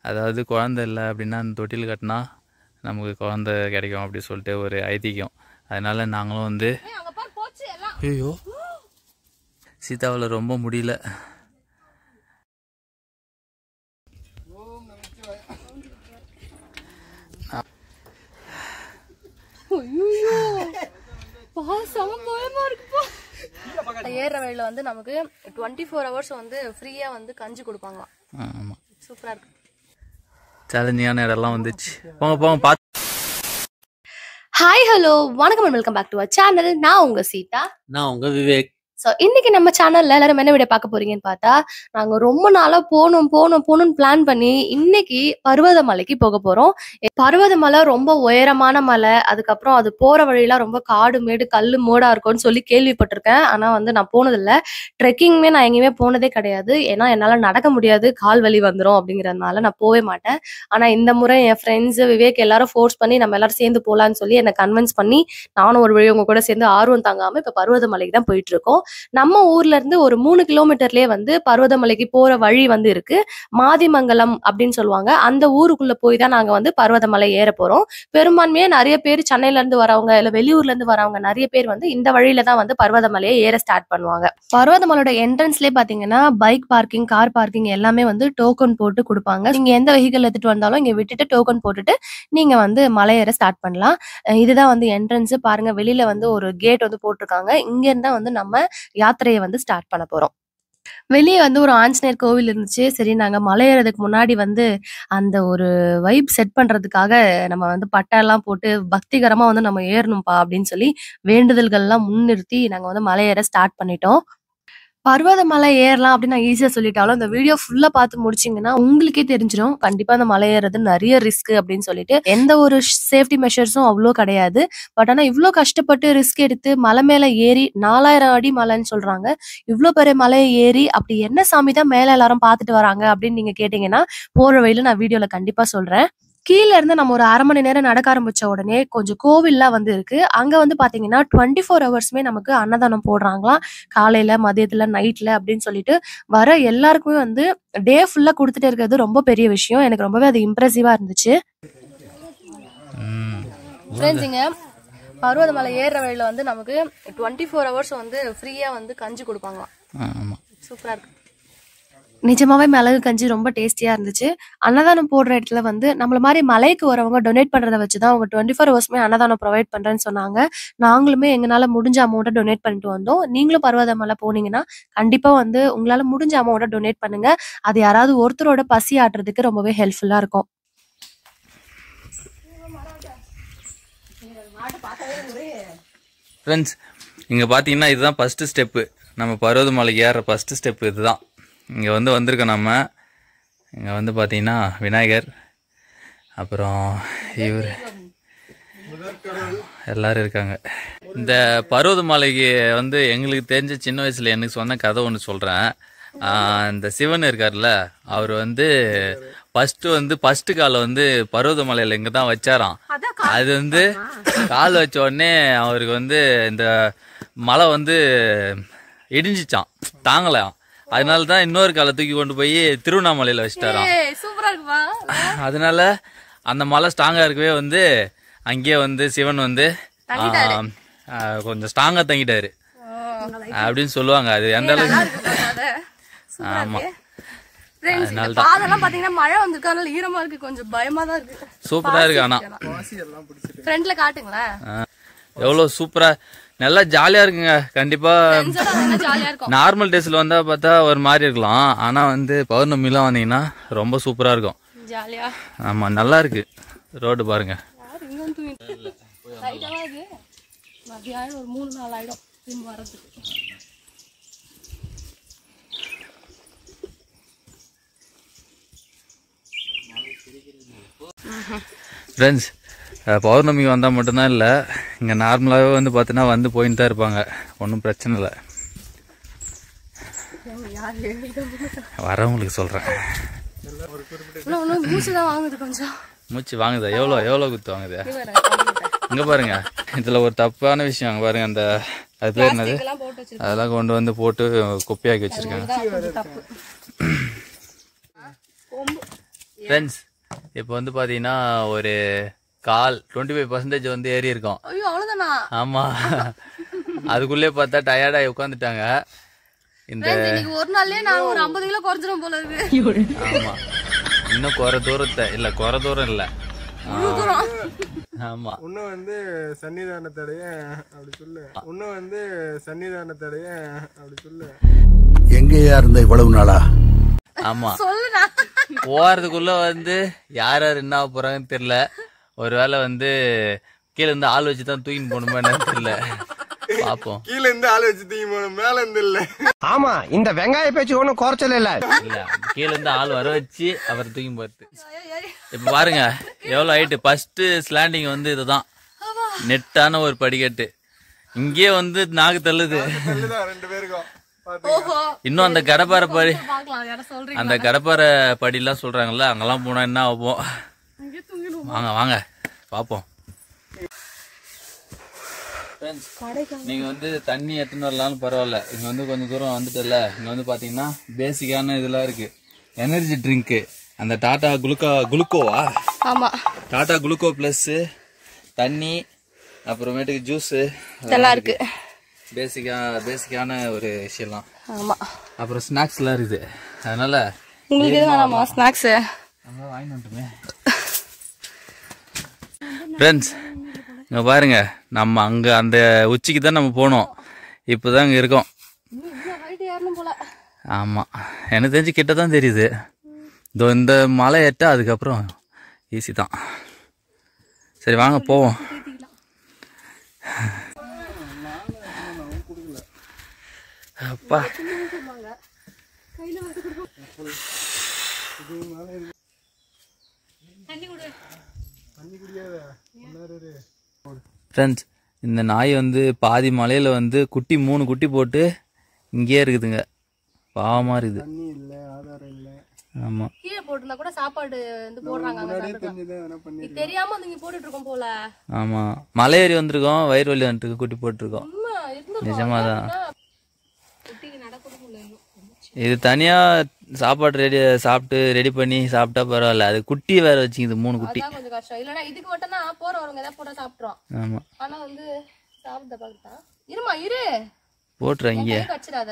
அதாவது குழந்தை இல்லை அப்படின்னா அந்த தொட்டில் கட்டினா நமக்கு குழந்தை கிடைக்கும் அப்படி சொல்லிட்டு ஒரு ஐதீகம் அதனால நாங்களும் வந்து அங்க பாரு போச்சு எல்லாம் ஐயோ சீதாவில் ரொம்ப முடியல ஐயோ பாசம பயமா இருக்குப்பா ஏறுற வழியில வந்து நமக்கு டுவெண்ட்டி ஃபோர் ஹவர்ஸ் வந்து ஃப்ரீயா வந்து கஞ்சி கொடுப்பாங்களாம் ஆமாம் சூப்பரா இருக்கு சேலஞ்சிங்கான இடம்லாம் வந்துச்சு போங்க போங்க பார்த்து ஹாய் ஹலோ வணக்கம் and welcome back to our channel நான் உங்க சீதா நான் உங்கள் விவேக் ஸோ இன்னைக்கு நம்ம சேனல்ல எல்லாரும் என்ன வீடியோ பார்க்க போறீங்கன்னு பார்த்தா நாங்க ரொம்ப நாளா போகணும் போகணும் போகணும்னு பிளான் பண்ணி இன்னைக்கு பர்வதமலைக்கு போக போறோம் எ- பர்வதமலை ரொம்ப உயரமான மலை அதுக்கப்புறம் அது போற வழியெல்லாம் ரொம்ப காடு மேடு கல்லு மோடா இருக்கும்னு சொல்லி கேள்விப்பட்டிருக்கேன் ஆனா வந்து நான் போனதில்ல ட்ரெக்கிங்குமே நான் எங்கேயுமே போனதே கிடையாது ஏன்னா என்னால நடக்க முடியாது கால் வலி வந்துடும் அப்படிங்கறதுனால நான் போவே மாட்டேன் ஆனா இந்த முறை என் ஃப்ரெண்ட்ஸ் விவேக் எல்லாரும் ஃபோர்ஸ் பண்ணி நம்ம எல்லாரும் சேர்ந்து போலான்னு சொல்லி என்னை கன்வின்ஸ் பண்ணி நானும் ஒரு வழி உங்க கூட சேர்ந்து ஆர்வம் தாங்காம இப்ப பர்வதமலைக்கு தான் போயிட்டு இருக்கோம் நம்ம ஊர்ல இருந்து ஒரு மூணு கிலோமீட்டர்லயே வந்து பர்வதமலைக்கு போற வழி வந்து இருக்கு மாதிமங்கலம் அப்படின்னு சொல்லுவாங்க அந்த ஊருக்குள்ள போய் தான் நாங்க வந்து பர்வதமலை ஏற போறோம் பெரும்பான்மையா நிறைய பேர் சென்னையில இருந்து வரவங்க இல்ல வெளியூர்ல இருந்து வரவங்க நிறைய பேர் வந்து இந்த வழியில தான் வந்து பர்வதமலையை ஏற ஸ்டார்ட் பண்ணுவாங்க பர்வதமலையோட என்ட்ரன்ஸ்லயே பாத்தீங்கன்னா பைக் பார்க்கிங் கார் பார்க்கிங் எல்லாமே வந்து டோக்கன் போட்டு கொடுப்பாங்க நீங்க எந்த வெஹிக்கிள் எடுத்துட்டு வந்தாலும் இங்க விட்டுட்டு டோக்கன் போட்டுட்டு நீங்க வந்து மலை ஏற ஸ்டார்ட் பண்ணலாம் அஹ் இதுதான் வந்து என்ட்ரன்ஸ் பாருங்க வெளியில வந்து ஒரு கேட் வந்து போட்டிருக்காங்க இங்க இருந்தா வந்து நம்ம யாத்திரையை வந்து ஸ்டார்ட் பண்ண போறோம் வெளியே வந்து ஒரு ஆஞ்சநேயர் கோவில் இருந்துச்சு சரி நாங்க மலை ஏறதுக்கு முன்னாடி வந்து அந்த ஒரு வைப் செட் பண்றதுக்காக நம்ம வந்து பட்டெல்லாம் போட்டு பக்திகரமா வந்து நம்ம ஏறணும்ப்பா அப்படின்னு சொல்லி வேண்டுதல்கள்லாம் முன்னிறுத்தி நாங்க வந்து மலை ஏற ஸ்டார்ட் பண்ணிட்டோம் பர்வத மலை ஏறலாம் அப்படின்னு நான் ஈஸியா சொல்லிட்டாலும் இந்த வீடியோ ஃபுல்லா பார்த்து முடிச்சீங்கன்னா உங்களுக்கே தெரிஞ்சிடும் கண்டிப்பா அந்த மலை ஏறது நிறைய ரிஸ்க் அப்படின்னு சொல்லிட்டு எந்த ஒரு சேஃப்டி மெஷர்ஸும் அவ்வளோ கிடையாது பட் ஆனா இவ்ளோ கஷ்டப்பட்டு ரிஸ்க் எடுத்து மலை மேல ஏறி நாலாயிரம் அடி மலைன்னு சொல்றாங்க இவ்ளோ பெரிய மலையை ஏறி அப்படி என்ன சாமி தான் மேல எல்லாரும் பார்த்துட்டு வராங்க அப்படின்னு நீங்க கேட்டீங்கன்னா போற வழியில நான் வீடியோல கண்டிப்பா சொல்றேன் கீழ இருந்து நம்ம ஒரு அரை மணி நேரம் நடக்க ஆரம்பிச்ச உடனே கொஞ்சம் கோவில்லாம் வந்து இருக்கு அங்க வந்து பாத்தீங்கன்னா டுவெண்ட்டி ஃபோர் ஹவர்ஸ்மே நமக்கு அன்னதானம் போடுறாங்களாம் காலையில மதியத்துல நைட்ல அப்படின்னு சொல்லிட்டு வர எல்லாருக்குமே வந்து டே ஃபுல்லா கொடுத்துட்டே இருக்கிறது ரொம்ப பெரிய விஷயம் எனக்கு ரொம்பவே அது இம்ப்ரெசிவா இருந்துச்சு ம் ஃப்ரெண்ட்ஸ் இங்க பர்வதமலை ஏறுற வழியில வந்து நமக்கு டுவெண்ட்டி ஃபோர் ஹவர்ஸ் வந்து ஃப்ரீயா வந்து கஞ்சி கொடுப்பாங்களாம் ஆமாம் சூப்பரா இருக்கு நிஜமாவே மிளகு கஞ்சி ரொம்ப டேஸ்டியா இருந்துச்சு அன்னதானம் போடுற இடத்துல வந்து நம்மள மாதிரி மலைக்கு வரவங்க டொனேட் பண்றதை வச்சுதான் அவங்க டுவெண்ட்டி ஃபோர் ஹவர்ஸ்மே அன்னதானம் ப்ரொவைட் பண்றேன்னு சொன்னாங்க நாங்களுமே எங்களால முடிஞ்ச அமௌண்ட்டை டொனேட் பண்ணிட்டு வந்தோம் நீங்களும் பர்வதமலை போனீங்கன்னா கண்டிப்பா வந்து உங்களால முடிஞ்ச அமௌண்ட்டை டொனேட் பண்ணுங்க அது யாராவது ஒருத்தரோட பசி ஆட்டுறதுக்கு ரொம்பவே ஹெல்ப்ஃபுல்லா இருக்கும் ஃப்ரெண்ட்ஸ் இங்கே பார்த்தீங்கன்னா இதுதான் ஃபஸ்ட்டு ஸ்டெப்பு நம்ம பர்வதமலைக்கு ஏறுற ஃபஸ்ட்டு ஸ்டெப்பு இதுதான் இங்கே வந்து வந்திருக்கோம் நம்ம இங்கே வந்து பார்த்தீங்கன்னா விநாயகர் அப்புறம் இவர் எல்லாரும் இருக்காங்க இந்த பர்வதமலைக்கு வந்து எங்களுக்கு தெரிஞ்ச சின்ன வயசில் எனக்கு சொன்ன கதை ஒன்று சொல்கிறேன் இந்த சிவன் இருக்கார்ல அவர் வந்து ஃபஸ்ட்டு வந்து ஃபஸ்ட்டு காலை வந்து பர்வதமலையில் இங்கே தான் வச்சாராம் அது வந்து கால் வச்ச உடனே அவருக்கு வந்து இந்த மலை வந்து இடிஞ்சிச்சான் தாங்கலாம் அதனால தான் இன்னொரு காலை தூக்கி கொண்டு போய் திருவண்ணாமலையில் வச்சுட்டாராம் சூப்பரா இருக்குப்பா அதனால அந்த மலை ஸ்ட்ராங்கா இருக்கவே வந்து அங்கேயே வந்து சிவன் வந்து ஆம், ஆ, கொஞ்சம் ஸ்ட்ராங்கா தங்கிட்டாரு அப்படின்னு சொல்லுவாங்க அது எந்த அளவுக்கு ஆமா அதனால தான் பாதெல்லாம் பாத்தீங்கன்னா மழை வந்திருக்கு அதனால ஈரமா இருக்கு கொஞ்சம் பயமா தான் இருக்கு சூப்பரா இருக்கு ஆனா ஃப்ரண்ட்ல காட்டுங்களேன் ஆ, எவ்வளவு சூப்பரா நல்லா ஜாலியா இருக்குங்க கண்டிப்பா ஜாலியா இருக்கும் நார்மல் டேஸ்ல வந்தா பார்த்தா ஒரு மாதிரி இருக்கலாம் ஆனா வந்து பௌர்ணமிலாம் வந்தீங்கன்னா ரொம்ப சூப்பரா இருக்கும் ஜாலியா ஆமா நல்லா இருக்கு ரோடு பாருங்க யார் இங்க வந்து தூங்கிட்டு லைட்டா தான் இருக்கு மதியானம் ஒரு மூணு நாள் ஆயிடும் திரும்ப வரதுக்கு ஃப்ரெண்ட்ஸ் பௌர்ணமிக்கு வந்தால் மட்டும்தான் இல்லை இங்கே நார்மலாகவே வந்து பார்த்தீங்கன்னா வந்து போயின்னு தான் இருப்பாங்க ஒன்றும் பிரச்சனை இல்லை வரவங்களுக்கு சொல்கிறேன் இன்னும் இன்னும் மூச்சு தான் வாங்குது கொஞ்சம் மூச்சு வாங்குதா எவ்வளோ எவ்வளோ குத்து வாங்குது இங்கே பாருங்க இதில் ஒரு தப்பான விஷயம் அங்கே பாருங்க அந்த அது பேர் என்னது இதெல்லாம் போட்டு வச்சிருக்கேன் அதெல்லாம் கொண்டு வந்து போட்டு குப்பையாக்கி வச்சிருக்காங்க கொஞ்சம் தப்பு கொம்பு ஃப்ரெண்ட்ஸ் இப்போ வந்து பாத்தீங்கன்னா ஒரு கால் டுவெண்ட்டி ஃபைவ் பர்சன்டேஜ் வந்து ஏறி இருக்கோம் ஐயோ அவ்வளவுதானா ஆமா அதுக்குள்ளே பார்த்தா டயர்டாகி உட்காந்துட்டாங்க இந்த இன்னைக்கு ஒரு நாள்லயே நான் ஒரு ஐம்பது கிலோ குறைஞ்சிரும் போல இருக்கு ஆமா இன்னும் குறை தூரத்தை இல்ல குறை தூரம் இல்ல ஆமா இன்னும் வந்து சன்னிதானத்தடைய அப்படி சொல்லு இன்னும் வந்து சன்னிதானத்தடைய அப்படி சொல்லு எங்கேயா இருந்த இவ்வளவு நாளா ஆமா சொல்லுடா போறதுக்குள்ள வந்து யார் யார் என்ன ஆகப் போறாங்கன்னு தெரியல ஒருவேளை வந்து கீழே இருந்து ஆள் வச்சு தான் தூக்கின்னு போகணுமா என்னன்னு தெரியல பாப்போம் கீழ இருந்து ஆள் வச்சு தூக்கி போகணும் மேல இருந்து இல்ல ஆமா இந்த வெங்காய பேச்சு ஒண்ணும் குறைச்சல இல்ல இல்ல கீழ இருந்து ஆள் வர வச்சு அவர் தூக்கி போறது இப்ப பாருங்க எவ்வளவு ஹைட்டு ஃபர்ஸ்ட் ஸ்லாண்டிங் வந்து இதுதான் நெட்டான ஒரு படிக்கட்டு இங்கேயே வந்து நாக்கு தள்ளுது இதுதான் ரெண்டு பேருக்கும் பாத்து ஓஹோ இன்னும் அந்த கடப்பாறை படி பாக்கலாம் யாரும் சொல்றீங்க அந்த கடப்பாறை படிலாம் சொல்றாங்கல்ல அங்கெல்லாம் போனா என்ன ஆகும் வாங்க வாங்க பாப்போம் Friends, நீங்க வந்து தண்ணி எடுத்துன்னு வரலாம்னு பரவாயில்ல இங்க வந்து கொஞ்சம் தூரம் வந்துட்டல இங்க வந்து பாத்தீங்கன்னா பேசிக்கான இதெல்லாம் இருக்கு எனர்ஜி ட்ரிங்க் அந்த டாடா குளுக்கோ குளுக்கோவா ஆமா டாடா குளுக்கோ பிளஸ் தண்ணி அப்புறமேட்டுக்கு ஜூஸ் இதெல்லாம் இருக்கு பேசிக்கா பேசிக்கான ஒரு விஷயம்லாம் ஆமா அப்புறம் ஸ்நாக்ஸ்லாம் இருக்குது அதனால உங்களுக்கு எது வேணாமா ஸ்நாக்ஸ் அங்க வாங்கி வந்துட்டுமே ஃப்ரெண்ட்ஸ் இங்க பாருங்க நம்ம அங்க அந்த உச்சிக்கு தான் நம்ம போனோம் இப்போதான் இங்க இருக்கோம் போல ஆமா எனக்கு தெரிஞ்சு கிட்ட தான் தெரியுது இதோ இந்த மலை ஏட்டா அதுக்கப்புறம் ஈஸி தான் சரி வாங்க போவோம் அப்பா ஃப்ரெண்ட்ஸ் இந்த நாய் வந்து பாதி மலையில வந்து குட்டி மூணு குட்டி போட்டு இங்கேயே இருக்குதுங்க பாவமா இருக்குது தண்ணி இல்ல ஆதாரம் இல்ல ஆமா கீழே போட்டிருந்தா கூட சாப்பாடு வந்து போடுறாங்க அங்க சாப்பிட்டுக்கலாம். தெரிஞ்சுதான் எதனா பண்ணி இது தெரியாம வந்து இங்க போட்டுட்டு இருக்கோம் போல ஆமா மலை ஏறி வந்திருக்கோம் வயிறு வலி வந்துட்டு குட்டி போட்டிருக்கோம் உண்மை, இருந்திருக்கும். நிஜமாதான் குட்டிக்கு நடக்கூட முடியல இன்னும். இது தனியா சாப்பாடு ரெடி சாப்பிட்டு ரெடி பண்ணி சாப்பிட்டா பரவாயில்ல அது குட்டி வேற வச்சுக்குது மூணு குட்டி அதான் கொஞ்சம் கஷ்டம் இல்லனா இதுக்கு மட்டும்னா போறவங்க ஏதாவது போட்டா சாப்பிட்டுரும் ஆமா ஆனா வந்து சாப்பிட பாக்குறா இருமா இரு போட்டுறேன் இங்கே கை வச்சிடாத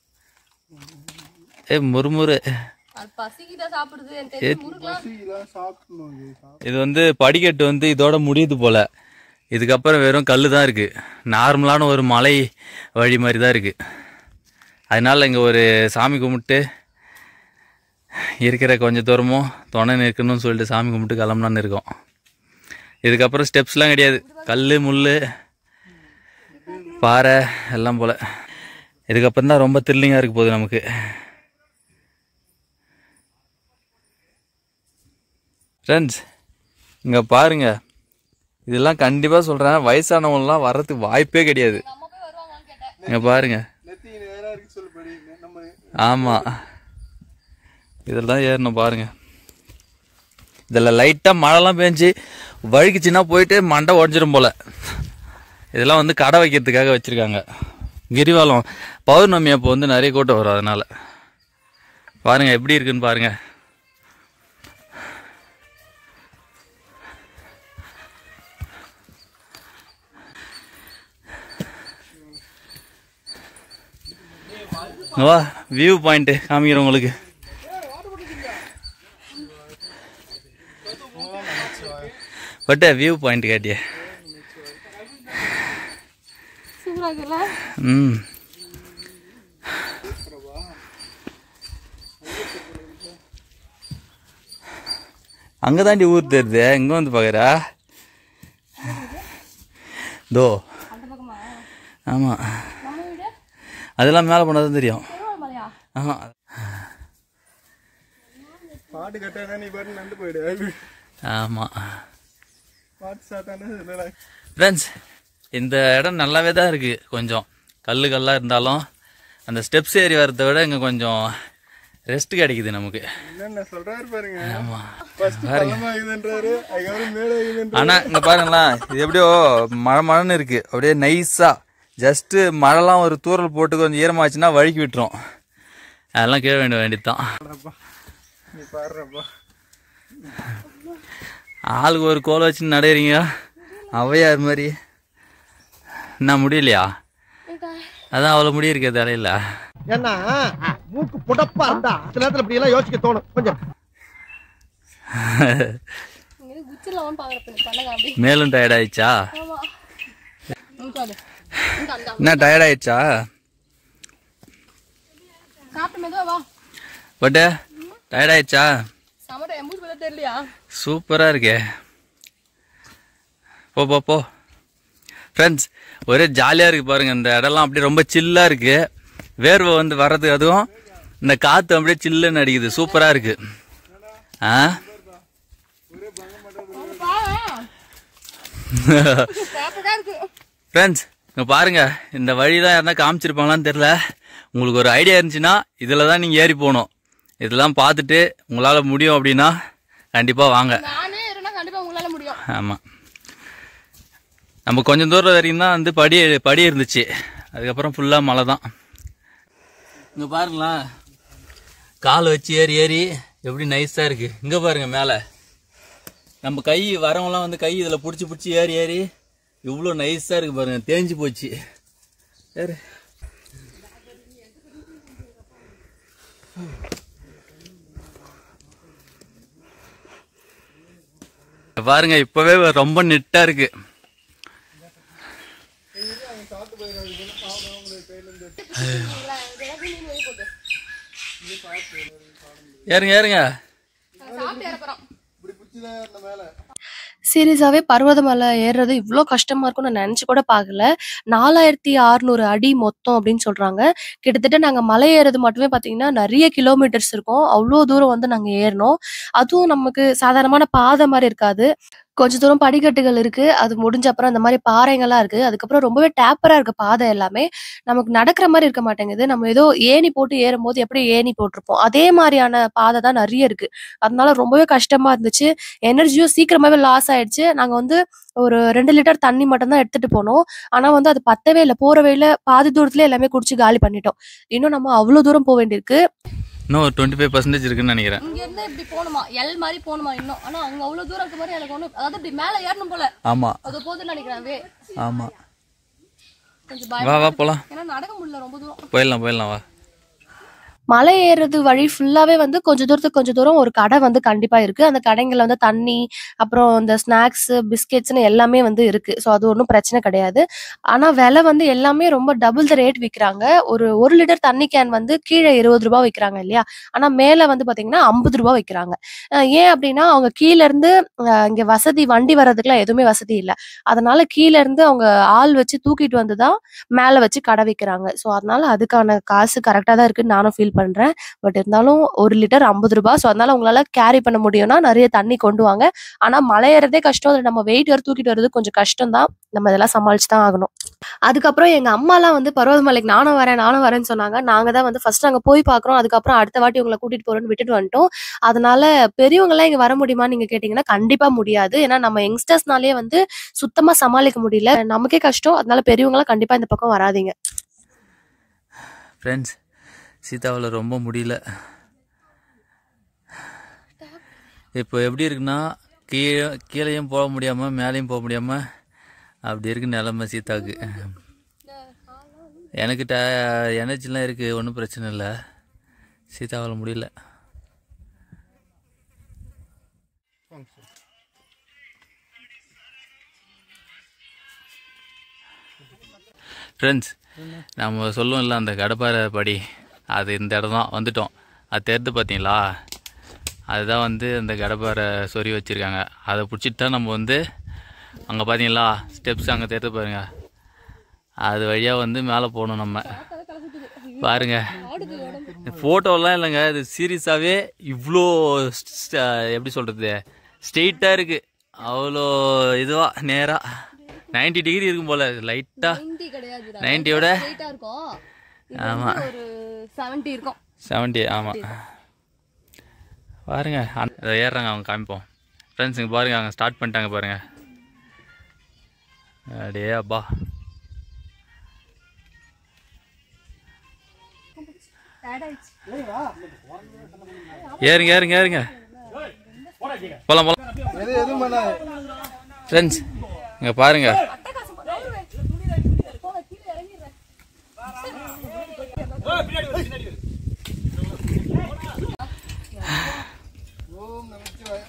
ஏ முறுமுறு அது பசிக்கிட்ட சாப்பிடுது எனக்கு தெரிஞ்சு முறுக்கலாம் இதெல்லாம் சாப்பிடணும் இது சாப்பிட இது வந்து படிக்கட்டு வந்து இதோட முடியுது போல இதுக்கப்புறம் வெறும் கல் தான் இருக்கு நார்மலான ஒரு மலை வழி மாதிரி தான் இருக்கு அதனால இங்கே ஒரு சாமி கும்பிட்டு இருக்கிற கொஞ்சம் தூரமும் துணை நிற்கணும்னு சொல்லிட்டு சாமி கும்பிட்டு கிளம்பலான்னு இருக்கோம் இதுக்கப்புறம் ஸ்டெப்ஸ்லாம் கிடையாது கல் முள் பாறை எல்லாம் போல் இதுக்கப்புறம் தான் ரொம்ப த்ரில்லிங்காக இருக்க போகுது நமக்கு ஃப்ரெண்ட்ஸ் இங்கே பாருங்க இதெல்லாம் கண்டிப்பாக சொல்கிறேன் வயசானவங்களாம் வர்றதுக்கு வாய்ப்பே கிடையாது இங்கே பாருங்க நெத்தி நேரா இருக்கு சொல்லு படி நம்ம ஆமாம் இதில் தான் ஏறணும் பாருங்க இதில் லைட்டாக மழைலாம் பேஞ்சு வழுக்கிச்சுன்னா போயிட்டு மண்டை உடஞ்சிரும் போல இதெல்லாம் வந்து கடை வைக்கிறதுக்காக வச்சுருக்காங்க கிரிவலம் பௌர்ணமி அப்போ வந்து நிறைய கூட்டம் வரும் அதனால பாருங்க எப்படி இருக்குன்னு பாருங்க வா வியூ பாயிண்ட் காமிக்கிறேன் உங்களுக்கு பட்ட வியூ பாயிண்ட் காட்டிய சூப்பரா இருக்குல்ல ம் அங்கே தாண்டி ஊர் தெரியுது இங்கே வந்து பார்க்குறா தோ அந்த பக்கமா ஆமாம் நம்ம வீடு அதெல்லாம் மேலே போனால் தான் தெரியும் திருவண்ணாமலையா ஆமா பாட்டு கட்டானா நீ பாட்டு நண்டு போயிடு ஆமாம் பாட்டு சாட்டானா என்னடா ஃப்ரெண்ட்ஸ் இந்த இடம் நல்லாவே தான் இருக்குது கொஞ்சம் கல்லு கல்லாக இருந்தாலும் அந்த ஸ்டெப்ஸ் ஏறி வர்றதை விட இங்கே கொஞ்சம் ரெஸ்ட் கிடைக்குது நமக்கு என்னென்ன சொல்றாரு பாருங்க ஆமா ஃபர்ஸ்ட் பள்ளமா இதுன்றாரு அதுக்கப்புறம் மேலே இதுன்றாரு ஆனா இங்க பாருங்களேன் இது எப்படியோ மழை மழைன்னு இருக்கு அப்படியே நைஸா ஜஸ்ட் மழைலாம் ஒரு தூறல் போட்டு கொஞ்சம் ஈரமாச்சுன்னா வழுக்கி விட்டுரும் அதெல்லாம் கீழ வேண்டிய வேண்டியது தான் நீ பாடுறப்பா ஆளுக்கு ஒரு கோலை வச்சு நடையிறீங்க அவையார் மாதிரி என்ன முடியலையா அதான் அவ்வளோ முடி இருக்க தலையில ஏன்னா மூக்கு புடப்பா இருந்தா சில நேரத்துல இப்படி எல்லாம் யோசிக்க தோணும் கொஞ்சம் இங்க குச்சில வந்து பாக்குறப்ப பண்ணுங்க அப்படி மேலும் டயர்ட் ஆயிடுச்சா ஆமா உட்காந்து இந்த அந்த என்ன டயர்ட் ஆயிடுச்சா சாப்பிட்டு மெதுவா வா பட்டு டயர்ட் ஆயிடுச்சா சமட்ட எம்பூஸ் மேல தெரியலையா சூப்பராக இருக்கே போ போ போ ஃப்ரெண்ட்ஸ் ஒரே ஜாலியாக இருக்கு பாருங்க இந்த இடம்லாம் அப்படியே ரொம்ப சில்லாக இருக்கு வேர்வை வந்து வர்றதுக்கு அதுவும் இந்த காற்று அப்படியே சில்லுன்னு அடிக்குது சூப்பராக இருக்கு ஆ ஃப்ரெண்ட்ஸ் இங்கே பாருங்க இந்த வழி தான் யாருன்னா காமிச்சிருப்பாங்களான்னு தெரில உங்களுக்கு ஒரு ஐடியா இருந்துச்சுன்னா இதில் தான் நீங்கள் ஏறி போகணும் இதெல்லாம் பார்த்துட்டு உங்களால் முடியும் அப்படின்னா கண்டிப்பாக வாங்க நானே இருந்தா கண்டிப்பா உங்களால முடியும் ஆமாம் நம்ம கொஞ்சம் தூரம் வரைக்கும் தான் வந்து படி படி இருந்துச்சு அதுக்கப்புறம் ஃபுல்லாக மழை தான் இங்கே பாருங்களேன் கால் வச்சு ஏறி ஏறி எப்படி நைஸாக இருக்குது இங்கே பாருங்க மேலே நம்ம கை வரவங்களாம் வந்து கை இதில் பிடிச்சி பிடிச்சி ஏறி ஏறி இவ்வளோ நைஸாக இருக்குது பாருங்க தேஞ்சு போச்சு ஏறு பாருங்க இப்பவே ரொம்ப நெட்டா இருக்கு ஏறுங்க ஏறுங்க சாப்பிட்டு இறக்குறோம் இப்படி குச்சிதான் இருந்த மேல சீரியஸாவே பர்வதமலை ஏறுறது இவ்வளோ கஷ்டமா இருக்கும்னு நான் நினைச்சு கூட பார்க்கல நாலாயிரத்தி அறுநூறு அடி மொத்தம் அப்படின்னு சொல்றாங்க கிட்டத்தட்ட நாங்க மலை ஏறது மட்டுமே பாத்தீங்கன்னா நிறைய கிலோமீட்டர்ஸ் இருக்கும் அவ்வளோ தூரம் வந்து நாங்க ஏறினோம் அதுவும் நமக்கு சாதாரணமான பாதை மாதிரி இருக்காது கொஞ்ச தூரம் படிக்கட்டுகள் இருக்கு அது முடிஞ்ச அப்புறம் அந்த மாதிரி பாறைங்கள்லாம் இருக்கு அதுக்கப்புறம் ரொம்பவே டேப்பரா இருக்கு பாதை எல்லாமே நமக்கு நடக்கிற மாதிரி இருக்க மாட்டேங்குது நம்ம ஏதோ ஏணி போட்டு ஏறும்போது எப்படி ஏணி போட்டிருப்போம் அதே மாதிரியான பாதை தான் நிறைய இருக்கு அதனால ரொம்பவே கஷ்டமா இருந்துச்சு எனர்ஜியும் சீக்கிரமாவே லாஸ் ஆயிடுச்சு நாங்க வந்து ஒரு ரெண்டு லிட்டர் தண்ணி மட்டும் தான் எடுத்துட்டு போனோம் ஆனா வந்து அது பத்தவே இல்லை போற வழியில பாதி தூரத்துல எல்லாமே குடிச்சு காலி பண்ணிட்டோம் இன்னும் நம்ம அவ்வளவு தூரம் போக வேண்டியிருக்கு இன்னும் ஒரு டுவெண்ட்டி ஃபைவ் பர்சன்டேஜ் இருக்குன்னு நினைக்கிறேன் இங்க இருந்து இப்படி போகணுமா எல் மாதிரி போகணுமா இன்னும் ஆனா அங்க அவ்வளவு தூரம் இருக்க மாதிரி எனக்கு ஒண்ணு அதாவது இப்படி மேல ஏறணும் போல ஆமா அது போதுன்னு நினைக்கிறேன் வே. ஆமா கொஞ்சம் வா பயம் வா போலாம் ஏன்னா நடக்க முடியல ரொம்ப தூரம் போயிடலாம் போயிடலாம் வா மலை ஏறுறது வழி ஃபுல்லாவே வந்து கொஞ்ச தூரத்துக்கு கொஞ்ச தூரம் ஒரு கடை வந்து கண்டிப்பா இருக்கு அந்த கடைங்கள்ல வந்து தண்ணி அப்புறம் இந்த ஸ்நாக்ஸ் பிஸ்கெட்ஸ்னு எல்லாமே வந்து இருக்கு ஸோ அது ஒன்றும் பிரச்சனை கிடையாது ஆனா விலை வந்து எல்லாமே ரொம்ப டபுள் த ரேட் விற்கிறாங்க ஒரு ஒரு லிட்டர் தண்ணி கேன் வந்து கீழே இருபது ரூபாய் விற்கிறாங்க இல்லையா ஆனா மேல வந்து பாத்தீங்கன்னா ஐம்பது ரூபாய் விற்கிறாங்க ஏன் அப்படின்னா அவங்க கீழ இருந்து அஹ், இங்க வசதி வண்டி வர்றதுக்குலாம் எதுவுமே வசதி இல்லை அதனால கீழ இருந்து அவங்க ஆள் வச்சு தூக்கிட்டு வந்து தான் மேல வச்சு கடை வைக்கிறாங்க ஸோ அதனால அதுக்கான காசு கரெக்டாக தான் இருக்குன்னு நானும் ஃபீல் பண்றேன் பட் இருந்தாலும் ஒரு லிட்டர் ஐம்பது ரூபாய் ஸோ அதனால உங்களால கேரி பண்ண முடியும்னா நிறைய தண்ணி கொண்டு வாங்க ஆனா மலை ஏறதே கஷ்டம் அதுல நம்ம வெயிட் வேறு தூக்கிட்டு வர்றது கொஞ்சம் கஷ்டம் தான் நம்ம இதெல்லாம் சமாளிச்சு தான் ஆகணும் அதுக்கப்புறம் எங்க அம்மாலாம் வந்து பர்வதமலைக்கு நானும் வரேன் நானும் வரேன்னு சொன்னாங்க நாங்க தான் வந்து ஃபர்ஸ்ட் நாங்க போய் பார்க்குறோம் அதுக்கப்புறம் அடுத்த வாட்டி உங்களை கூட்டிட்டு போறோம்னு விட்டுட்டு வந்துட்டோம் அதனால பெரியவங்க எல்லாம் இங்க வர முடியுமான்னு நீங்க கேட்டீங்கன்னா கண்டிப்பா முடியாது ஏன்னா நம்ம யங்ஸ்டர்ஸ்னாலே வந்து சுத்தமா சமாளிக்க முடியல நமக்கே கஷ்டம் அதனால பெரியவங்க எல்லாம் கண்டிப்பா இந்த பக்கம் வராதீங்க ஃப்ரெண்ட்ஸ் சீதாவில் ரொம்ப முடியல இப்போ எப்படி இருக்குன்னா கீழே கீழேயும் போக முடியாமல் மேலேயும் போக முடியாமல் அப்படி இருக்கு நிலமை சீதாவுக்கு எனக்கு ட எனர்ஜிலாம் இருக்குது ஒன்றும் பிரச்சனை இல்லை சீதாவால் முடியல ஃப்ரெண்ட்ஸ் நம்ம சொல்லுவோம்ல அந்த கடப்பாறை படி அது இந்த இடம் தான் வந்துட்டோம் அது தெரிந்து பார்த்தீங்களா அதுதான் வந்து அந்த கடப்பாறை சொறி வச்சுருக்காங்க அதை பிடிச்சிட்டு தான் நம்ம வந்து அங்கே பார்த்தீங்களா ஸ்டெப்ஸ் அங்கே தெரிந்து பாருங்க அது வழியாக வந்து மேலே போகணும் நம்ம பாருங்க ஃபோட்டோலாம் இல்லைங்க இது சீரியஸாகவே இவ்வளோ ஸ்ட- எப்படி சொல்கிறது ஸ்ட்ரெயிட்டாக இருக்குது அவ்வளோ இதுவாக நேராக 90 டிகிரி இருக்கும் போல் லைட்டாக நைன்டி கிடையாது நைன்ட்டியோட ஸ்ட்ரெயிட்டா இருக்கும் ஆமாம் ஒரு செவன்டி இருக்கும் செவன்ட்டி ஆமாம் பாருங்க அந்த- இதை ஏறுறாங்க அவங்க காமிப்போம் ஃப்ரெண்ட்ஸ் இங்கே பாருங்க அவங்க ஸ்டார்ட் பண்ணிட்டாங்க பாருங்க அடே அப்பா ஏறுங்க ஏறுங்க ஏறுங்க போலாம் போலாம் எது எதுவும் பண்ணாது ஃப்ரெண்ட்ஸ் இங்க பாருங்க ஓம் நமச்சிவாய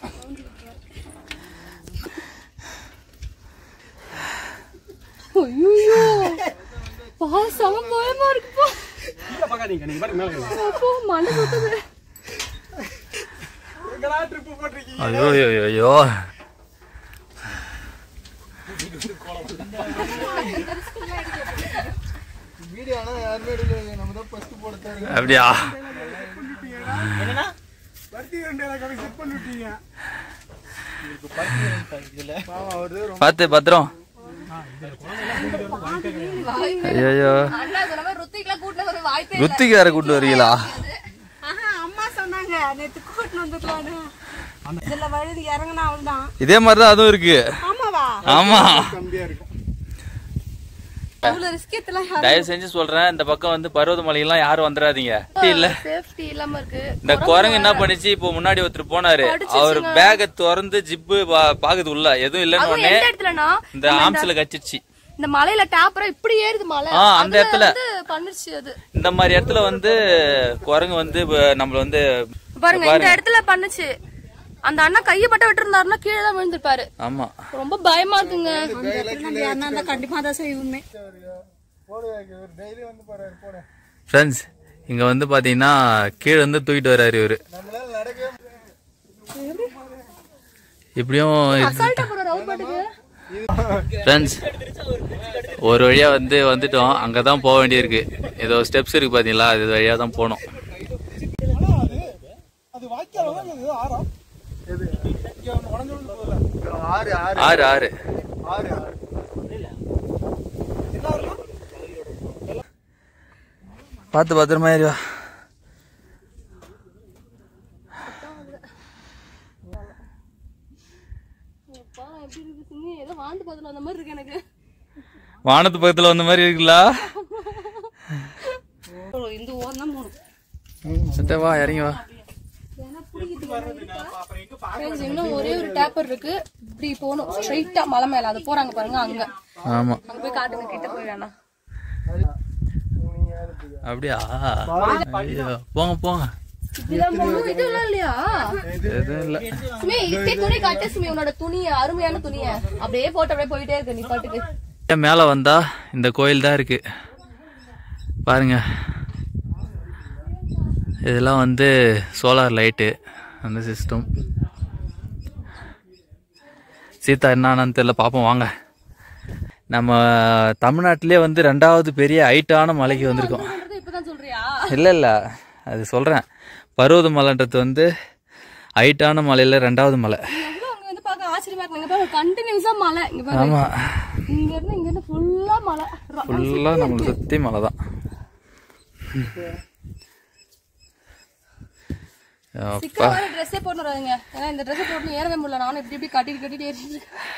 ஐயோ பா செம பயமா இருக்குப்பா அப்போ மண்டை சுத்துது எங்கடா ட்ரிப் போட்டிருக்கீங்க ஐயோ ஐயோ ஐயோ வீடியோ ஆனா யாருமே எடுக்கல நம்ம தான் ஃபர்ஸ்ட் போட தேவை அப்படியா பருத்தி ரெண்டு கணக்கு செட் பண்ணிட்டீங்க பாவம் அவரு ரொம்ப பார்த்து பத்திரம் ஐயோ அண்ணா சொன்ன மாதிரி ருத்திக்லாம் கூட்டிட்டு வர வாய்ப்பே ருத்திக்கு வேற கூட்டு வரீங்களா ஆஹா, அம்மா சொன்னாங்க நேத்து கூட்டின்னு வந்துக்கலான்னு இதுல வழுது இறங்கினா அவள்தான் இதே மாதிரி தான் அதுவும் இருக்கு ஆமாவா ஆமா கம்மியா இருக்கும் அவ்வளவு ரிஸ்க் எத்தலாம் தயவு செஞ்சு சொல்றேன் இந்த பக்கம் வந்து பருவதமலையெல்லாம் யாரும் வந்துடாதீங்க இல்ல சேஃப்டி இல்லாம இருக்கு இந்த குரங்கு என்ன பண்ணிச்சு இப்போ முன்னாடி ஒருத்தர் போனாரு அவர் பேக திறந்து ஜிப்பு பா- பாக்குது உள்ள எதுவும் இல்லைன்னு அதுவும் உடனே எந்த இடத்துலனா இந்த ஆம்ஸ்ல கச்சிச்சு இந்த மலையில டாப்பரா இப்படி ஏறுது மலை ஆ, அந்த அதுல இடத்துல. வந்து பண்ணுச்சு அது இந்த மாதிரி இடத்துல வந்து குரங்கு வந்து வ- நம்மள வந்து பாருங்க இந்த இடத்துல பண்ணுச்சு அந்த அண்ணா கையை பட்ட விட்டு இருந்தாருன்னா கீழே தான் விழுந்திருப்பாரு ஆமா ரொம்ப பயமா இருக்குங்க யாருன்னா இருந்தா கண்டிப்பா தான் செய்வோமே போடு டெய்லி வந்து போறாரு போட ஃப்ரெண்ட்ஸ் இங்க வந்து பாத்தீங்கன்னா கீழே வந்து தூக்கிட்டு வர்றாரு இவரு நம்மளால நடக்கவே இப்படியும் அசால்ட்டா போற ரவுட் பாட்டுக்கு ஃப்ரெண்ட்ஸ் ஒரு வழியா வந்து வந்துட்டோம் அங்கதான் போக வேண்டியிருக்கு ஏதோ ஸ்டெப்ஸ் இருக்கு பாத்தீங்களா இது வழியா தான் போகணும் அது வாய்க்கால தான் இது ஆறாம் எது இங்க ஒண்ணு உடஞ்சு விழுந்து போகுதுல ஆறு ஆறு ஆறு ஆறு ஆறு ஆறு பார்த்து பத்திரமா ஏறிவா அப்பா, எப்படி இருக்கு சின்னி? ஏதோ வாழ்ந்து பார்த்தல அந்த மாதிரி இருக்கு எனக்கு வானத்து பக்கத்துல வந்த மாதிரி இருக்குல்ல இந்த ஓரம் தான் போகணும் சட்டை வா இறங்கி வா Friends, இன்னும் ஒரே ஒரு டேப்பர் இருக்கு இப்படி போகணும் ஸ்ட்ரைட்டா மலை மேல அது போறாங்க பாருங்க அங்க ஆமா அங்க போய் காட்டுங்க கிட்ட போய் வேணாம் அப்படியா ஐயோ போங்க போங்க இப்படிதான் போகணும் இது எல்லாம் இல்லையா எதுவும் இல்ல சுமி இப்படி துணி காட்டு சுமி உன்னோட துணிய அருமையான துணிய அப்படியே போட்டு அப்படியே போயிட்டே இருக்கு நீ பாட்டுக்கு ஏன் மேல வந்தா இந்த கோயில் தான் இருக்கு பாருங்க இதெல்லாம் வந்து சோலார் லைட்டு அந்த சிஸ்டம் சீதா என்னன்னு தெரியல பார்ப்போம் வாங்க நம்ம தமிழ்நாட்டிலே வந்து ரெண்டாவது பெரிய ஹைட்டான மலைக்கு வந்திருக்கோம் சொல்றது இப்பதான் சொல்றியா இல்லை இல்லை அது சொல்கிறேன் பருவத மலைன்றது வந்து ஹைட்டான மலையில் ரெண்டாவது மலை எவ்வளவு அங்க வந்து பார்க்க ஆச்சரியமா இருக்கு இங்க பாரு கண்டினியூஸா மலை இங்க பாரு ஆமாம் இங்க இருந்து இங்க இருந்து ஃபுல்லா மலை ர- ஃபுல்லாக நம்மளை சுற்றி மலை தான் அப்பா சீக்கிரம் வேற ட்ரெஸ்ஸே போட்டு வராதுங்க ஏன்னா இந்த ட்ரெஸ் போட்டு ஏறவே முடியல நானும் இப்படி இப்படி கட்டிட்டு கட்டிட்டு ஏறிட்டு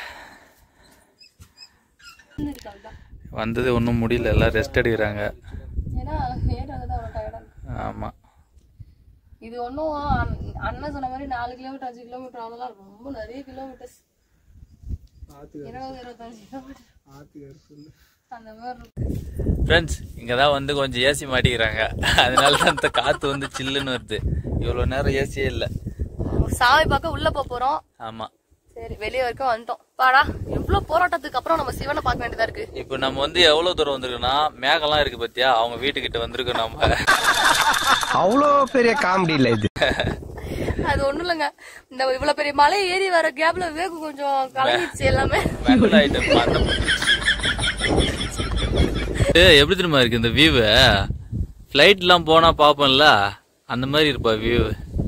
இருக்கேன். வந்தது ஒன்றும் முடியல எல்லாம் ரெஸ்ட் எடுக்கிறாங்க ஏன்னா ஏறாதான் அவ்வளோ டயர்டா இருக்கு ஆமாம் இது ஒன்றும் அண்ணன் சொன்ன மாதிரி நாலு கிலோமீட்டர் அஞ்சு கிலோமீட்டர் அவ்வளோதான் ரொம்ப நிறைய கிலோமீட்டர்ஸ் இருபது இருபத்தஞ்சு கிலோமீட்டர் ஆத்துக்காரு சொல்லு அந்த மாதிரி இருக்கு ஃப்ரெண்ட்ஸ் இங்கே தான் வந்து கொஞ்சம் ஏசி மாட்டிக்கிறாங்க அதனால தான் இந்த காற்று வந்து சில்லுன்னு வருது இவ்வளோ நேரம் ஏசியே இல்லை சாமி பார்க்க உள்ள போக போறோம் ஆமாம் சரி வெளியே வரைக்கும் வந்துட்டோம் பாடா எவ்வளவு போராட்டத்துக்கு அப்புறம் நம்ம சிவனை பார்க்க வேண்டியதா இருக்கு இப்போ நம்ம வந்து எவ்வளோ தூரம் வந்திருக்கோம்னா மேகம்லாம் இருக்கு பார்த்தியா அவங்க வீட்டுக்கிட்ட வந்திருக்கோம் நம்ம அவ்வளோ பெரிய காமெடி இல்ல இது அது ஒண்ணும் இல்லைங்க இந்த இவ்வளவு பெரிய மலை ஏறி வர கேப்ல வேகம் கொஞ்சம் கலங்கிடுச்சு எல்லாமே மெண்டல் ஐட்டம் அந்த ஏய், எப்படி தெரியுமா இருக்கு இந்த வியூ ஃப்ளைட்லாம் போனா பாப்போம்ல அந்த மாதிரி இருப்பா வியூ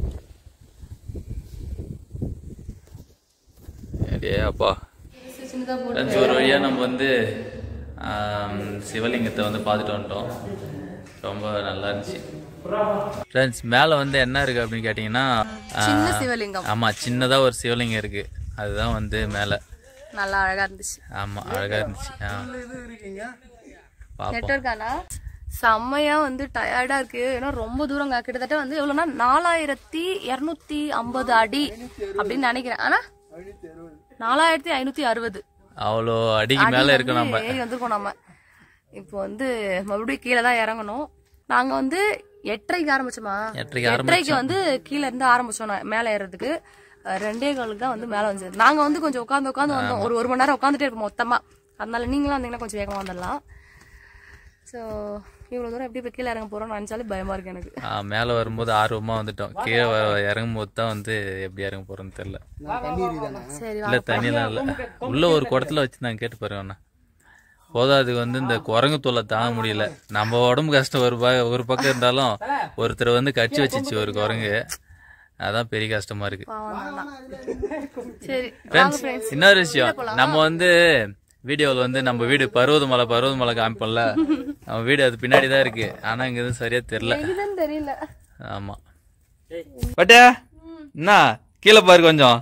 அப்படியே அப்பா சின்னதா போட்டு ஃப்ரெண்ட்ஸ் ஒரு வழியாக நம்ம வந்து ஆம், சிவலிங்கத்தை வந்து பார்த்துட்டு வந்துட்டோம் ரொம்ப நல்லா இருந்துச்சு ஃப்ரெண்ட்ஸ் மேலே வந்து என்ன இருக்கு அப்படின்னு கேட்டிங்கன்னா ஆ, சின்ன சிவலிங்கம் ஆமாம் சின்னதாக ஒரு சிவலிங்கம் இருக்கு அதுதான் வந்து மேலே நல்லா அழகா இருந்துச்சு ஆமாம் அழகாக இருந்துச்சு ஆ பார்ப்போம் நெட்வொர்க்கானா செம்மையா வந்து டயர்டா இருக்கு ஏன்னா ரொம்ப தூரங்க கிட்டத்தட்ட வந்து எவ்வளவுனா நாலாயிரத்தி இருநூத்தி ஐம்பது அடி அப்படின்னு நினைக்கிறேன் ஆனா நாலாயிரத்தி ஐநூத்தி அறுபது அவ்வளோ அடிக்கு மேல இருக்கு நம்ம ஏறி வந்திருக்கோம் நம்ம இப்போ வந்து மறுபடியும் கீழே தான் இறங்கணும் நாங்க வந்து எட்டரைக்கு ஆரம்பிச்சோமா எட்டரைக்கு எட்டரைக்கு வந்து கீழே இருந்து ஆரம்பிச்சோம் நான் மேலே ஏறதுக்கு அஹ் ரெண்டே காலுக்கு தான் வந்து மேலே வந்தது நாங்க வந்து கொஞ்சம் உட்காந்து உட்காந்து வந்தோம் ஒரு ஒரு மணி நேரம் உட்காந்துட்டே இருப்போம் மொத்தமா அதனால நீங்களும் வந்தீங்கன்னா கொஞ்சம் வேகமா வந்துடலாம் ஸோ இவ்வளவு தூரம் எப்படி இப்போ கீழே இறங்க போறோம்னு நினைச்சாலே பயமா இருக்கு எனக்கு ஆ, மேல வரும்போது ஆர்வமா வந்துட்டோம் கீழே வ- இறங்கும் போது தான் வந்து எப்படி இறங்க போறோம்னு தெரியல சரி இல்ல தண்ணிலாம் இல்ல உள்ள ஒரு குடத்துல வச்சு நான் கேட்டு பாருங்க அண்ணா. போதாதுக்கு வந்து இந்த குரங்கு தொல்லை தாங்க முடியல நம்ம உடம்பு கஷ்டம் ஒரு ப ஒரு பக்கம் இருந்தாலும் ஒருத்தர் வந்து கடிச்சு வச்சிச்சு ஒரு குரங்கு அதான் பெரிய கஷ்டமா இருக்கு பாவம் தான். சரி வாங்க ஃப்ரெண்ட்ஸ் ஃப்ரெண்ட்ஸ் இன்னொரு விஷயம் நம்ம வந்து வீடியோவில் வந்து நம்ம வீடு பருவதமலை பருவதமலை காமிப்போம்ல நம்ம வீடு அது பின்னாடி தான் இருக்கு ஆனா இங்க எதுவும் சரியா தெரியல இதுன்னு தெரியல ஆமா பட்டே என்ன கீழே பாரு கொஞ்சம்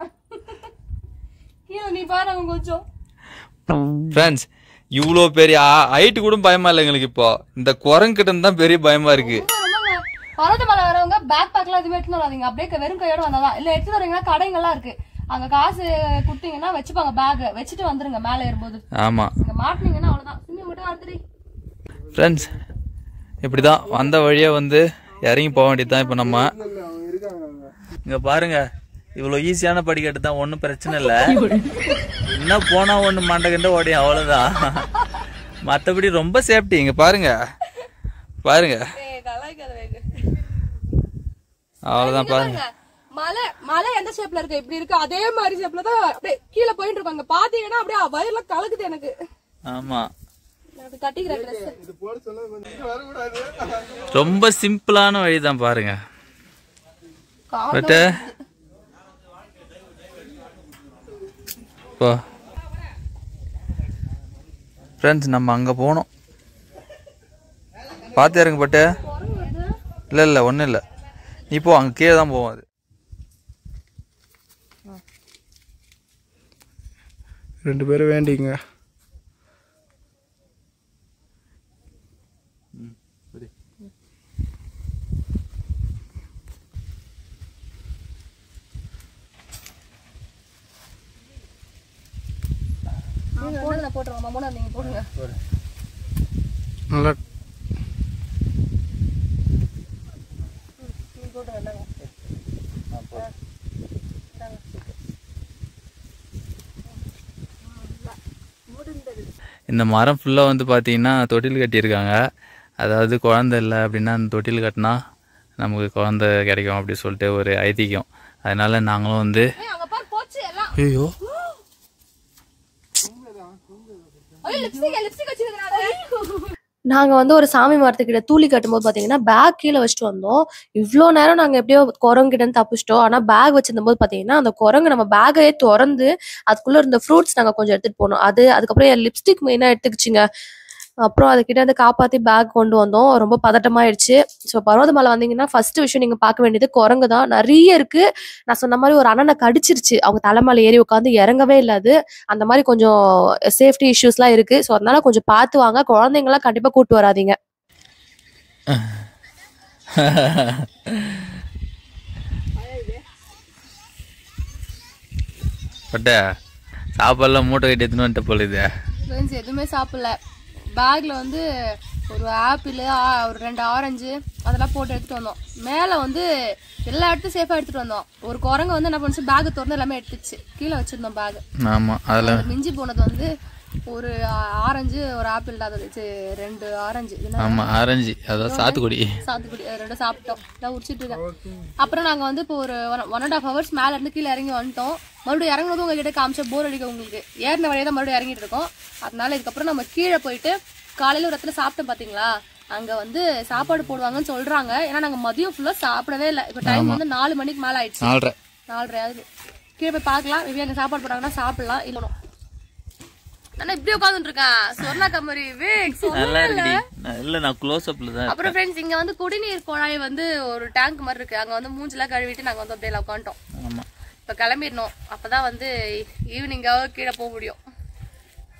கீழே நீ பாரு அவங்க கொஞ்சம் ஃப்ரெண்ட்ஸ் இவ்வளோ பெரிய ஹைட்டு கூட பயமா இல்லை எங்களுக்கு இப்போ இந்த குரங்கிட்ட தான் பெரிய பயமா இருக்கு பர்வத மலை வரவங்க பேக் பேக்லாம் எதுவுமே எடுத்துன்னு வராதீங்க அப்படியே வெறும் கையோட வந்தாதான் இல்ல எடுத்துட்டு வரீங்கன்னா கடைங்கெல்லாம் இருக்கு அங்க காசு கொடுத்தீங்கன்னா வச்சுப்பாங்க பேக் வச்சுட்டு வந்துருங்க மேல ஏறும்போது ஆமா இங்க மாட்டினீங்கன்னா அவ்வளவுதான் சின்ன விட்டு அடுத்தடி ஃப்ரெண்ட்ஸ் இப்படி தான் வந்த வழியா வந்து இறங்கி போக வேண்டியது தான் இப்போ நம்ம இங்க பாருங்க இவ்வளோ ஈஸியான படிக்கட்டு தான் ஒன்றும் பிரச்சனை இல்லை என்ன போனா ஒன்று மண்டகண்ட ஓடியும் அவ்வளோதான் மற்றபடி ரொம்ப சேஃப்டி இங்க பாருங்க பாருங்க அவ்வளோதான் பாருங்க மலை மலை எந்த ஷேப்ல இருக்கு இப்படி இருக்கு அதே மாதிரி ஷேப்ல தான் அப்படியே கீழே போயிட்டு இருக்காங்க பாத்தீங்கன்னா அப்படியே வயிறுல கலக்குது எனக்கு ஆமா அது கட்டிக்கிற ட்ரெஸ் இது போட சொன்னா கொஞ்சம் வரக்கூடாது ரொம்ப சிம்பிளான வழி தான் பாருங்க பட் இப்போ ஃப்ரெண்ட்ஸ் நம்ம அங்கே போனோம் பார்த்து இறங்க பட்டு இல்லை இல்லை ஒன்றும் இல்லை நீ போ அங்கே கீழே தான் போவோம் அது ரெண்டு பேரும் வேண்டிங்க போடுங்க போட்டுருங்க மூணு நீங்க போடுங்க நல்லா இந்த மரம் ஃபுல்லாக வந்து பார்த்தீங்கன்னா தொட்டில் கட்டியிருக்காங்க அதாவது குழந்தை இல்லை அப்படின்னா அந்த தொட்டில் கட்டினா நமக்கு குழந்தை கிடைக்கும் அப்படி சொல்லிட்டு ஒரு ஐதீகம் அதனால நாங்களும் வந்து அங்க பாரு போச்சு எல்லாம் ஐயோ ஐயோ லிப்ஸ்டிக் லிப்ஸ்டிக் வச்சிருக்காங்க நாங்க வந்து ஒரு சாமி மரத்துக்கிட்ட தூளி கட்டும்போது பாத்தீங்கன்னா பேக் கீழே வச்சுட்டு வந்தோம் இவ்ளோ நேரம் நாங்க எப்படியோ குரங்கு கிட்ட இருந்து தப்பிச்சிட்டோம் ஆனா பேக் வச்சிருந்த போது பாத்தீங்கன்னா அந்த குரங்கு நம்ம பேக்கையே திறந்து அதுக்குள்ள இருந்த ஃப்ரூட்ஸ் நாங்க கொஞ்சம் எடுத்துட்டு போனோம் அது அதுக்கப்புறம் என் லிப்ஸ்டிக் மெயினா எடுத்துக்கிச்சுங்க அப்புறம் அதுக்கிட்ட இருந்து காப்பாத்தி பேக் கொண்டு வந்தோம் ரொம்ப பதட்டமாயிடுச்சு ஸோ பர்வதமலை வந்தீங்கன்னா ஃபர்ஸ்ட் விஷயம் நீங்க பார்க்க வேண்டியது குரங்கு தான் நிறைய இருக்கு நான் சொன்ன மாதிரி ஒரு அண்ணனை கடிச்சிருச்சு அவங்க தலைமையில ஏறி உட்காந்து இறங்கவே இல்லை அது அந்த மாதிரி கொஞ்சம் சேஃப்டி இஷ்யூஸ்லாம் இருக்கு ஸோ அதனால கொஞ்சம் பார்த்து வாங்க குழந்தைங்களாம் கண்டிப்பா கூட்டு வராதீங்க பட்ட சாப்பாடுலாம் மூட்டை கட்டி எடுத்துன்னு வந்துட்ட போல இது ஃப்ரெண்ட்ஸ் எதுவுமே சாப்பிடல பேக்ல வந்து ஒரு ஆப்பிள் ஒரு ரெண்டு ஆரஞ்சு அதெல்லாம் போட்டு எடுத்துட்டு வந்தோம் மேலே வந்து எல்லா இடத்தையும் சேஃபாக எடுத்துட்டு வந்தோம் ஒரு குரங்கு வந்து என்ன பண்ணுச்சு பேக் திறந்து எல்லாமே எடுத்துச்சு கீழே வச்சிருந்தோம் பேக் ஆமாம் அதில் மிஞ்சி போனது வந்து ஒரு ஆ- ஆரஞ்சு ஒரு ஆப்பிள் தான் அது ரெண்டு ஆரஞ்சு இதுனா ஆமாம் ஆரஞ்சு அதான் சாத்துக்குடி சாத்துக்குடி அது ரெண்டும் சாப்பிட்டோம் இதான் உடிச்சிட்டு இருக்கேன் அப்புறம் நாங்க வந்து இப்போ ஒரு ஒன் அண்ட் ஹாஃப் ஹவர்ஸ் மேல இருந்து கீழே இறங்கி வந்துட்டோம் மறுபடியும் இறங்குனதும் உங்ககிட்ட காமிச்ச போர் அடிக்க உங்களுக்கு ஏறின வழியே தான் மறுபடியும் இறங்கிட்டு இருக்கோம் அதனால இதுக்கப்புறம் நம்ம கீழே போயிட்டு காலையில ஒரு இடத்துல சாப்பிட்டோம் பாத்தீங்களா அங்க வந்து சாப்பாடு போடுவாங்கன்னு சொல்றாங்க ஏன்னா நாங்க மதியம் ஃபுல்லா சாப்பிடவே இல்லை இப்போ டைம் வந்து நாலு மணிக்கு மேல ஆயிடுச்சு நாலரை நாலரை ஆகுது கீழே போய் பார்க்கலாம் மேபி அங்க சாப்பாடு போடுறாங்கன்னா சாப்பிடலாம் இல்லணும் நான் இப்படி உட்காந்துட்டு இருக்கேன் சொர்ணா கமரி விக் நல்லா இருக்குடி நான் இல்லை நான் க்ளோஸ் அப்பில் தான் அப்புறம் ஃப்ரெண்ட்ஸ் இங்க வந்து குடிநீர் குழாய் வந்து ஒரு டேங்க் மாதிரி இருக்கு அங்க வந்து மூஞ்சிலாம் கழுவிட்டு நாங்க வந்து அப்படியே உட்காந்துட்டோம் ஆமாம் இப்ப கிளம்பிடணும் அப்பதான் வந்து ஈவினிங்காவது கீழே போக முடியும்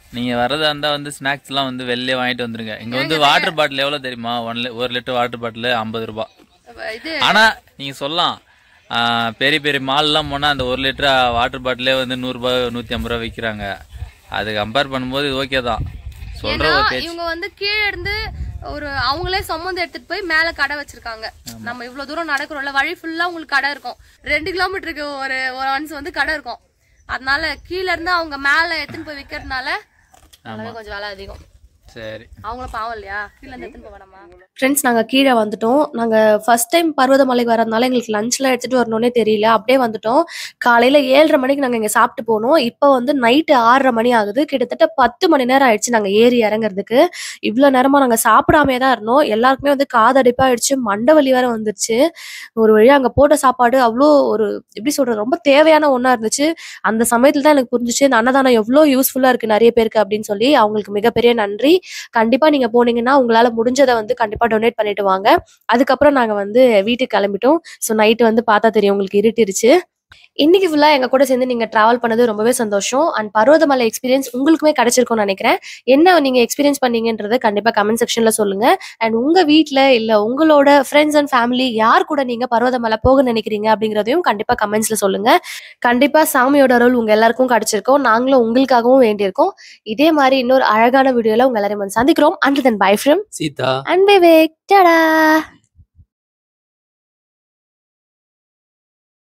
நீங்க வரதா இருந்தா வந்து ஸ்நாக்ஸ் எல்லாம் வந்து வெளியே வாங்கிட்டு வந்துருங்க இங்க வந்து வாட்டர் பாட்டில் எவ்வளவு தெரியுமா ஒன் ஒரு லிட்டர் வாட்டர் பாட்டில் ஐம்பது ரூபாய் இது ஆனா நீங்க சொல்லலாம் ஆ, பெரிய பெரிய மால்லாம் போனா அந்த ஒரு லிட்டர் வாட்டர் பாட்டிலே வந்து நூறு ரூபாய் நூத்தி ஐம்பது ரூபாய் விக்கிறாங்க அது கம்பேர் பண்ணும்போது இது ஓகே தான் சொல்ற ஏன்னா ஒரு பேச்சு இவங்க வந்து கீழே இருந்து ஒரு அவங்களே சுமந்து எடுத்துட்டு போய் மேல கடை வச்சிருக்காங்க நம்ம இவ்வளவு தூரம் நடக்கிறோம்ல வழி ஃபுல்லா உங்களுக்கு கடை இருக்கும் ரெண்டு கிலோமீட்டருக்கு ஒரு ஒரு ஒன்ஸ் வந்து கடை இருக்கும் அதனால கீழ இருந்து அவங்க மேல எடுத்துன்னு போய் விக்கிறதுனால அதனால கொஞ்சம் விலை அதிகம் சரி அவங்களும் பாவம் இல்லையா கீழே இருந்து எடுத்துன்னு போக வேணாமா ஃப்ரெண்ட்ஸ் நாங்கள் கீழே வந்துட்டோம் நாங்கள் ஃபர்ஸ்ட் டைம் பர்வதமலைக்கு வரதுனால எங்களுக்கு லஞ்ச்லாம் எடுத்துகிட்டு வரணுன்னே தெரியல அப்படியே வந்துட்டோம் காலையில் ஏழரை மணிக்கு நாங்கள் இங்கே சாப்பிட்டு போனோம் இப்போ வந்து நைட்டு ஆறரை மணி ஆகுது கிட்டத்தட்ட பத்து மணி நேரம் ஆயிடுச்சு நாங்கள் ஏறி இறங்குறதுக்கு இவ்வளோ நேரமாக நாங்கள் சாப்பிடாமே தான் இருந்தோம் எல்லாருக்குமே வந்து காதடிப்பாக ஆயிடுச்சு மண்டை வலி வேற வந்துருச்சு ஒரு வழியாக அங்கே போட்ட சாப்பாடு அவ்வளோ ஒரு எப்படி சொல்கிறது ரொம்ப தேவையான ஒன்றா இருந்துச்சு அந்த சமயத்தில் தான் எனக்கு புரிஞ்சுச்சு இந்த அன்னதானம் எவ்வளோ யூஸ்ஃபுல்லாக இருக்குது நிறைய பேருக்கு அப்படின்னு சொல்லி அவங்களுக்கு மிகப்பெரிய நன்றி கண்டிப்பா நீங்க போனீங்கன்னா உங்களால முடிஞ்சதை வந்து கண்டிப்பா டொனேட் பண்ணிட்டு வாங்க அதுக்கப்புறம் நாங்க வந்து வீட்டுக்கு கிளம்பிட்டோம் ஸோ நைட்டு வந்து பார்த்தா தெரியும் உங்களுக்கு இருட்டிருச்சு இன்னைக்கு ஃபுல்லா எங்க கூட சேர்ந்து நீங்க டிராவல் பண்ணது ரொம்பவே சந்தோஷம் அண்ட் பர்வதமலை எக்ஸ்பீரியன்ஸ் உங்களுக்குமே கிடைச்சிருக்கும்னு நினைக்கிறேன் என்ன நீங்க எக்ஸ்பீரியன்ஸ் பண்ணீங்கன்றத கண்டிப்பா கமெண்ட் செக்ஷன்ல சொல்லுங்க அண்ட் உங்க வீட்ல இல்ல உங்களோட ஃப்ரெண்ட்ஸ் அண்ட் ஃபேமிலி யார் கூட நீங்க பர்வதமலை போக நினைக்கிறீங்க அப்படிங்கறதையும் கண்டிப்பா கமெண்ட்ஸ்ல சொல்லுங்க கண்டிப்பா சாமியோட அருள் உங்க எல்லாருக்கும் கிடைச்சிருக்கோம் நாங்களும் உங்களுக்காகவும் வேண்டியிருக்கோம் இதே மாதிரி இன்னொரு அழகான வீடியோல உங்க எல்லாரையும் வந்து சந்திக்கிறோம் and then bye from Seetha and Vivek டடா